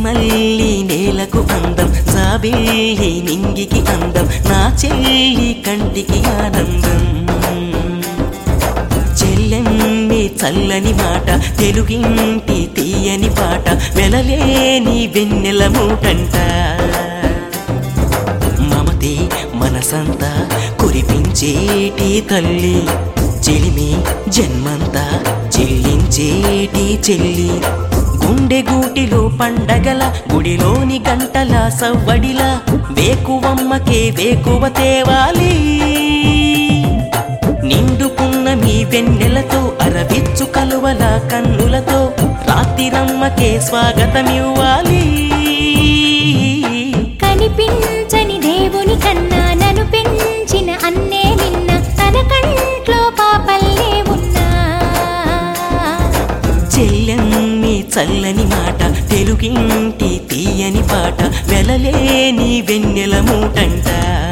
సిరిమల్లి నేలకు అందం జాబిల్లి నింగికి అందం నా చెల్లి కంటికి ఆనందం చెల్లెమ్మి చల్లని మాట తెలుగింటి తీయని పాట వెలలేని వెన్నెల మూటంట మమతే మనసంతా కురిపించేటి తల్లి చెలిమి జన్మంతా చెల్లించేటి చెల్లి గుండె గూటిలో పండగల గుడిలోని గంటల సవ్వడిల వేకువమ్మకే వేకువ తేవాలి నిండుకున్న మీ వెన్నెలతో అరవిచ్చు కలువల కన్నులతో రాత్రిరమ్మకే స్వాగతమివ్వాలి కనిపించని దేవుని కన్నా నన్ను పెంచిన అన్నే నిన్న తన కంట్లో పాపల్లే ఉన్నా చెల్లెమ్మి చల్లని మాట తెలుగింటి తీయని పాట వెలలేని వెన్నెల మూటంట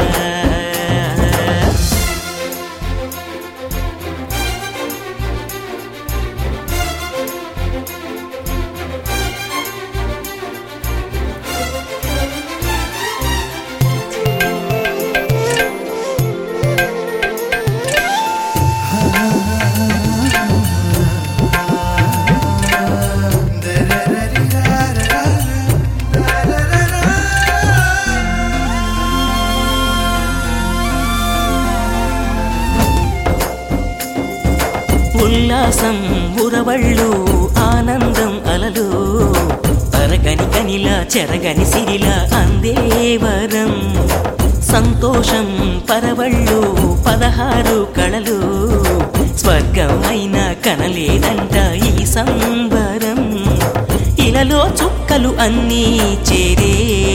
ఉల్లాసం ఉరవళ్ళు ఆనందం అలలు తరగని కనిలా చెరగని సిరిలా అందేవరం సంతోషం పరవళ్ళు పదహారు కళలు స్వర్గమైన కనలేదంట ఈ సంబరం ఇలలో చుక్కలు అన్నీ చేరే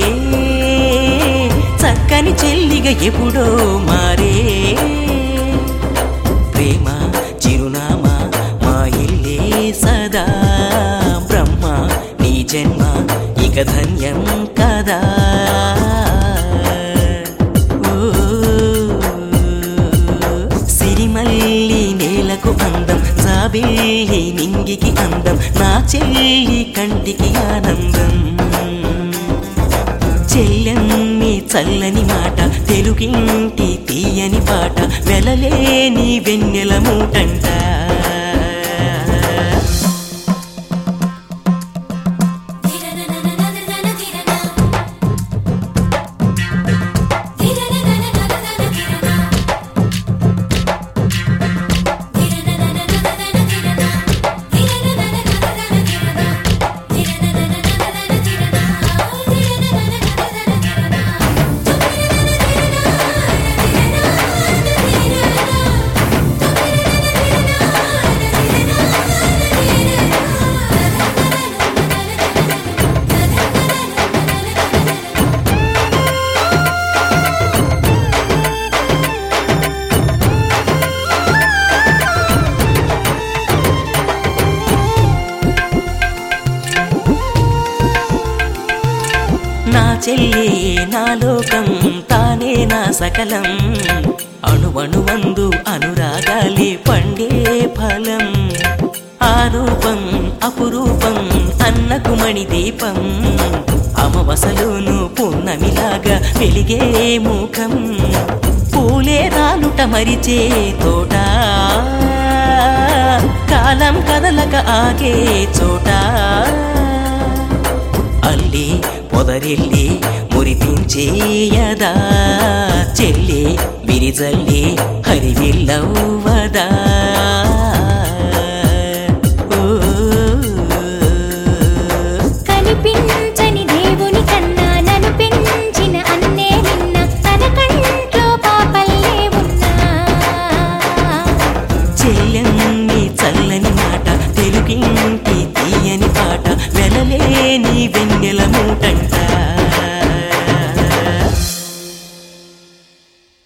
చక్కని చెల్లిగా ఎప్పుడో మారే ప్రేమ చిరునామా మా ఇల్లే సదా బ్రహ్మ నీ జన్మ ఇక ధన్యం కదా ఓ, సిరిమల్లి నేలకు అందం జాబిల్లి నింగికి అందం నా చెల్లి కంటికి ఆనందం చెల్లెమ్మి చల్లని మాట తెలుగింటి తీయని పాట వెలలేని వెన్నెల మూటంట నా చెల్లి నా లోకం తానే నా సకలం అణువణువందు అనురాగాలే పండే ఫలం ఆరూపం అపురూపం అన్నకు మణి దీపం అమవసలోను పున్నమిలాగా వెలిగే ముఖం పూలే రాలుట మరిచే తోట కాలం కదలక ఆగే చోట అల్లి పొదరిల్లి మురిపించేయదా చెల్లి విరిజల్లి హరివిల్లవు